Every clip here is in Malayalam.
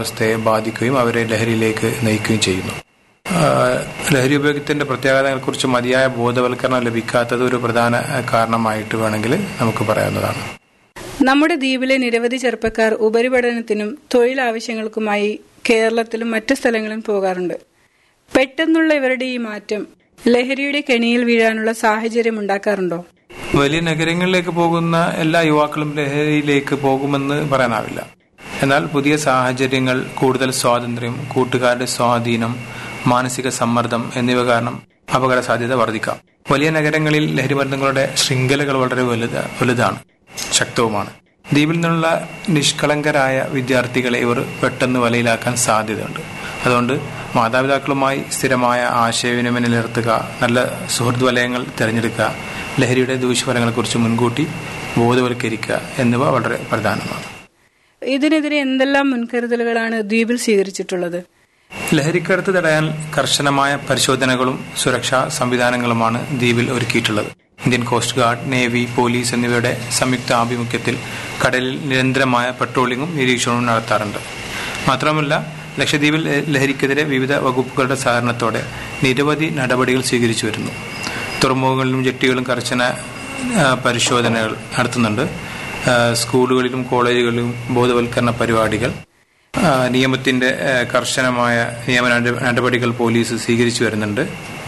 അവസ്ഥയെ ബാധിക്കുകയും അവരെ ലഹരിയിലേക്ക് നയിക്കുകയും ചെയ്യുന്നു ആഹ് ലഹരി ഉപയോഗത്തിന്റെ പ്രത്യാഘാതങ്ങളെക്കുറിച്ച് മതിയായ ബോധവൽക്കരണം ലഭിക്കാത്തത് ഒരു പ്രധാന കാരണമായിട്ട് വേണമെങ്കിൽ നമുക്ക് പറയാവുന്നതാണ് നമ്മുടെ ദ്വീപിലെ നിരവധി ചെറുപ്പക്കാർ ഉപരിപഠനത്തിനും തൊഴിൽ ആവശ്യങ്ങൾക്കുമായി കേരളത്തിലും മറ്റു സ്ഥലങ്ങളിലും പോകാറുണ്ട് പെട്ടെന്നുള്ള ഇവരുടെ ഈ മാറ്റം ലഹരിയുടെ കെണിയിൽ വീഴാനുള്ള സാഹചര്യം ഉണ്ടാക്കാറുണ്ടോ വലിയ നഗരങ്ങളിലേക്ക് പോകുന്ന എല്ലാ യുവാക്കളും ലഹരിയിലേക്ക് പോകുമെന്ന് പറയാനാവില്ല എന്നാൽ പുതിയ സാഹചര്യങ്ങൾ കൂടുതൽ സ്വാതന്ത്ര്യം കൂട്ടുകാരുടെ സ്വാധീനം മാനസിക സമ്മർദ്ദം എന്നിവ കാരണം അപകട സാധ്യത വർദ്ധിക്കാം വലിയ നഗരങ്ങളിൽ ലഹരിമരുന്നുകളുടെ ശൃംഖലകൾ വളരെ വലുത വലുതാണ് ശക്തവുമാണ് ദ്വീപിൽ നിന്നുള്ള നിഷ്കളങ്കരായ വിദ്യാർത്ഥികളെ ഇവർ പെട്ടെന്ന് വലയിലാക്കാൻ സാധ്യതയുണ്ട് അതുകൊണ്ട് മാതാപിതാക്കളുമായി സ്ഥിരമായ ആശയവിനിമയം നിലനിർത്തുക നല്ല സുഹൃത്ത് വലയങ്ങൾ തിരഞ്ഞെടുക്കുക ലഹരിയുടെ ദൂഷ്യഫലങ്ങളെക്കുറിച്ച് മുൻകൂട്ടി ബോധവൽക്കരിക്കുക എന്നിവ വളരെ പ്രധാനമാണ് ഇതിനെതിരെ എന്തെല്ലാം മുൻകരുതലുകളാണ് ദ്വീപിൽ സ്വീകരിച്ചിട്ടുള്ളത് ലഹരിക്കടത്ത് തടയാൻ കർശനമായ പരിശോധനകളും സുരക്ഷാ സംവിധാനങ്ങളുമാണ് ദ്വീപിൽ ഒരുക്കിയിട്ടുള്ളത് Indian coast guard navy police എന്നിവയുടെ സംയുക്ത ആഭിമുഖ്യത്തിൽ കടലിൽ നിരന്തരമായ പട്രോളിംഗും നിരീക്ഷണവും നടത്താറുണ്ട് മാത്രമല്ല ലക്ഷദ്വീപിൽ ലഹരിക്കെതിരെ വിവിധ വകുപ്പുകളുടെ സഹകരണത്തോടെ നിരവധി നടപടികൾ സ്വീകരിച്ചു വരുന്നു തുറമുഖങ്ങളിലും ജെട്ടികളും കർശന ആ, പരിശോധനകൾ നടത്തുന്നുണ്ട് ആ, സ്കൂളുകളിലും കോളേജുകളിലും ബോധവൽക്കരണ പരിപാടികൾ ആ, നിയമത്തിന്റെ ആ, കർശനമായ നിയമ നട- നടപടികൾ പോലീസ് സ്വീകരിച്ചു വരുന്നുണ്ട്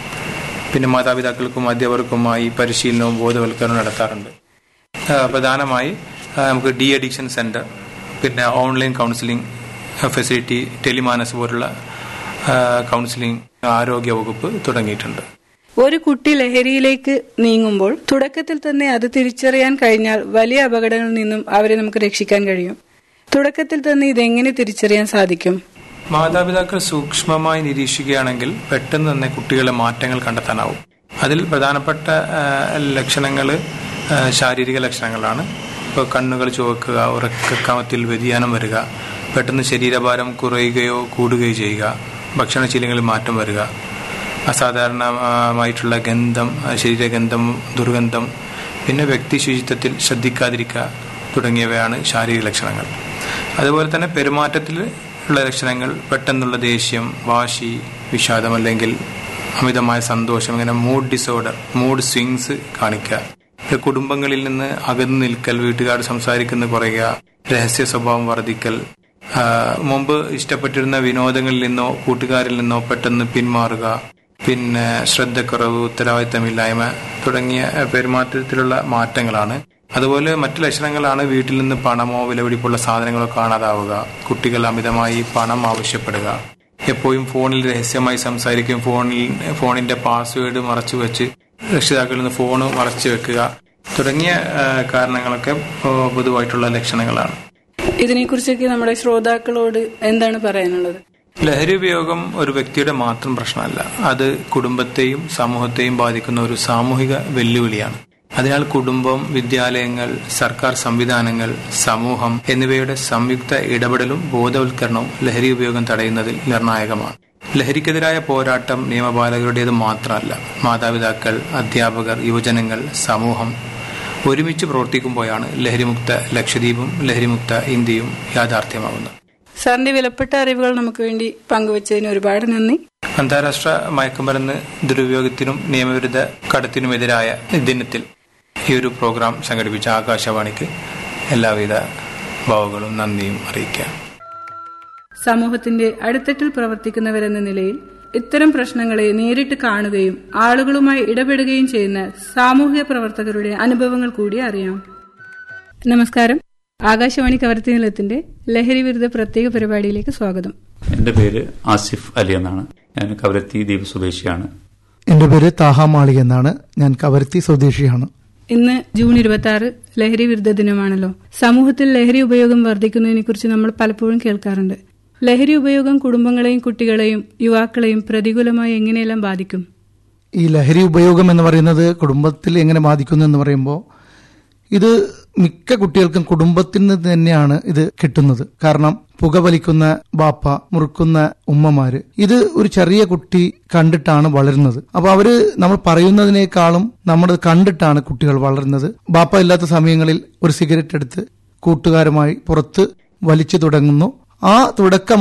പിന്നെ മാതാപിതാക്കൾക്കും അധ്യാപകർക്കുമായി പരിശീലനവും ബോധവൽക്കരണവും നടത്താറുണ്ട് ആ, പ്രധാനമായി ആ, നമുക്ക് ഡി അഡിക്ഷൻ സെന്റർ പിന്നെ ഓൺലൈൻ കൗൺസിലിംഗ് ഫെസിലിറ്റി ടെലിമാനസ് പോലുള്ള ആ, കൗൺസിലിംഗ് ആരോഗ്യ വകുപ്പ് തുടങ്ങിയിട്ടുണ്ട് ഒരു കുട്ടി ലഹരിയിലേക്ക് നീങ്ങുമ്പോൾ തുടക്കത്തിൽ തന്നെ അത് തിരിച്ചറിയാൻ കഴിഞ്ഞാൽ വലിയ അപകടങ്ങളിൽ നിന്നും അവരെ നമുക്ക് രക്ഷിക്കാൻ കഴിയും തുടക്കത്തിൽ തന്നെ ഇതെങ്ങനെ തിരിച്ചറിയാൻ സാധിക്കും മാതാപിതാക്കൾ സൂക്ഷ്മമായി നിരീക്ഷിക്കുകയാണെങ്കിൽ പെട്ടെന്ന് തന്നെ കുട്ടികളെ മാറ്റങ്ങൾ കണ്ടെത്താനാവും അതിൽ പ്രധാനപ്പെട്ട ലക്ഷണങ്ങൾ ശാരീരിക ലക്ഷണങ്ങളാണ് ഇപ്പോൾ കണ്ണുകൾ ചുവക്കുക ഉറക്കക്രമത്തിൽ വ്യതിയാനം വരിക പെട്ടെന്ന് ശരീരഭാരം കുറയുകയോ കൂടുകയോ ചെയ്യുക ഭക്ഷണശീലങ്ങളിൽ മാറ്റം വരിക അസാധാരണമായിട്ടുള്ള ഗന്ധം ശരീരഗന്ധം ദുർഗന്ധം പിന്നെ വ്യക്തി ശുചിത്വത്തിൽ ശ്രദ്ധിക്കാതിരിക്കുക തുടങ്ങിയവയാണ് ശാരീരിക ലക്ഷണങ്ങൾ അതുപോലെ തന്നെ പെരുമാറ്റത്തിൽ ഉള്ള ലക്ഷണങ്ങൾ പെട്ടെന്നുള്ള ദേഷ്യം വാശി വിഷാദം അല്ലെങ്കിൽ അമിതമായ സന്തോഷം ഇങ്ങനെ മൂഡ് ഡിസോർഡർ മൂഡ് സ്വിങ്സ് കാണിക്കുക ഇത് കുടുംബങ്ങളിൽ നിന്ന് അകന്നു നിൽക്കൽ വീട്ടുകാർ സംസാരിക്കുന്ന കുറയുക രഹസ്യ സ്വഭാവം വർദ്ധിക്കൽ ആ, മുമ്പ് ഇഷ്ടപ്പെട്ടിരുന്ന വിനോദങ്ങളിൽ നിന്നോ കൂട്ടുകാരിൽ നിന്നോ പെട്ടെന്ന് പിന്മാറുക പിന്നെ ശ്രദ്ധക്കുറവ് ഉത്തരവാദിത്തമില്ലായ്മ തുടങ്ങിയ ആ, പെരുമാറ്റത്തിലുള്ള മാറ്റങ്ങളാണ് അതുപോലെ മറ്റു ലക്ഷണങ്ങളാണ് വീട്ടിൽ നിന്ന് പണമോ വിലപിടിപ്പുള്ള സാധനങ്ങളോ കാണാതാവുക കുട്ടികൾ അമിതമായി പണം ആവശ്യപ്പെടുക എപ്പോഴും ഫോണിൽ രഹസ്യമായി സംസാരിക്കും ഫോണിൽ ഫോണിന്റെ പാസ്വേഡ് മറച്ചു വെച്ച് രക്ഷിതാക്കളിൽ നിന്ന് ഫോണ് മറച്ചു വെക്കുക തുടങ്ങിയ ആ, കാരണങ്ങളൊക്കെ ആ, പൊതുവായിട്ടുള്ള ലക്ഷണങ്ങളാണ് ഇതിനെക്കുറിച്ചൊക്കെ നമ്മുടെ ശ്രോതാക്കളോട് എന്താണ് പറയാനുള്ളത് ലഹരി ഉപയോഗം ഒരു വ്യക്തിയുടെ മാത്രം പ്രശ്നമല്ല അത് കുടുംബത്തെയും സമൂഹത്തെയും ബാധിക്കുന്ന ഒരു സാമൂഹിക വെല്ലുവിളിയാണ് അതിനാൽ കുടുംബം വിദ്യാലയങ്ങൾ സർക്കാർ സംവിധാനങ്ങൾ സമൂഹം എന്നിവയുടെ സംയുക്ത ഇടപെടലും ബോധവൽക്കരണവും ലഹരി ഉപയോഗം തടയുന്നതിൽ നിർണായകമാണ് ലഹരിക്കെതിരായ പോരാട്ടം നിയമപാലകരുടേത് മാത്രമല്ല മാതാപിതാക്കൾ അധ്യാപകർ യുവജനങ്ങൾ സമൂഹം ഒരുമിച്ച് പ്രവർത്തിക്കുമ്പോഴാണ് ലഹരിമുക്ത ലക്ഷദ്വീപും ലഹരിമുക്ത ഇന്ത്യയും യാഥാർത്ഥ്യമാകുന്നത് സാറിന്റെ വിലപ്പെട്ട അറിവുകൾ നമുക്ക് വേണ്ടി പങ്കുവച്ചതിന് ഒരുപാട് നന്ദി അന്താരാഷ്ട്ര മയക്കുമരുന്ന് ദുരുപയോഗത്തിനും നിയമവിരുദ്ധ കടത്തിനുമെതിരായ ദിനത്തിൽ ഈ ഒരു പ്രോഗ്രാം സംഘടിപ്പിച്ച ആകാശവാണിക്ക് എല്ലാവിധ ഭാവങ്ങളും നന്ദിയും അറിയിക്കാം സമൂഹത്തിന്റെ അടിത്തട്ടിൽ പ്രവർത്തിക്കുന്നവരെന്ന നിലയിൽ ഇത്തരം പ്രശ്നങ്ങളെ നേരിട്ട് കാണുകയും ആളുകളുമായി ഇടപെടുകയും ചെയ്യുന്ന സാമൂഹിക പ്രവർത്തകരുടെ അനുഭവങ്ങൾ കൂടി അറിയാം നമസ്കാരം ആകാശവാണി കവർത്തി നിലയത്തിന്റെ ലഹരി വിരുദ്ധ പ്രത്യേക പരിപാടിയിലേക്ക് സ്വാഗതം എന്റെ പേര് ആസിഫ് അലി എന്നാണ് ഞാൻ കവരത്തി ദ്വീപ് സ്വദേശിയാണ് എന്റെ പേര് താഹ മാളി എന്നാണ് ഞാൻ കവരത്തി സ്വദേശിയാണ് ഇന്ന് ജൂൺ ഇരുപത്തി ആറ് ലഹരി വിരുദ്ധ ദിനമാണല്ലോ സമൂഹത്തിൽ ലഹരി ഉപയോഗം വർദ്ധിക്കുന്നതിനെ കുറിച്ച് നമ്മൾ പലപ്പോഴും കേൾക്കാറുണ്ട് ലഹരി ഉപയോഗം കുടുംബങ്ങളെയും കുട്ടികളെയും യുവാക്കളെയും പ്രതികൂലമായി എങ്ങനെയെല്ലാം ബാധിക്കും ഈ ലഹരി ഉപയോഗം എന്ന് പറയുന്നത് കുടുംബത്തിൽ എങ്ങനെ ബാധിക്കുന്നു എന്ന് പറയുമ്പോൾ ഇത് മിക്ക കുട്ടികൾക്കും കുടുംബത്തിൽ നിന്ന് തന്നെയാണ് ഇത് കിട്ടുന്നത് കാരണം പുകവലിക്കുന്ന ബാപ്പ മുറുക്കുന്ന ഉമ്മമാര് ഇത് ഒരു ചെറിയ കുട്ടി കണ്ടിട്ടാണ് വളരുന്നത് അപ്പൊ അവര് നമ്മൾ പറയുന്നതിനേക്കാളും നമ്മൾ കണ്ടിട്ടാണ് കുട്ടികൾ വളരുന്നത് ബാപ്പ ഇല്ലാത്ത സമയങ്ങളിൽ ഒരു സിഗരറ്റ് എടുത്ത് കൂട്ടുകാരുമായി പുറത്ത് വലിച്ചു തുടങ്ങുന്നു ആ തുടക്കം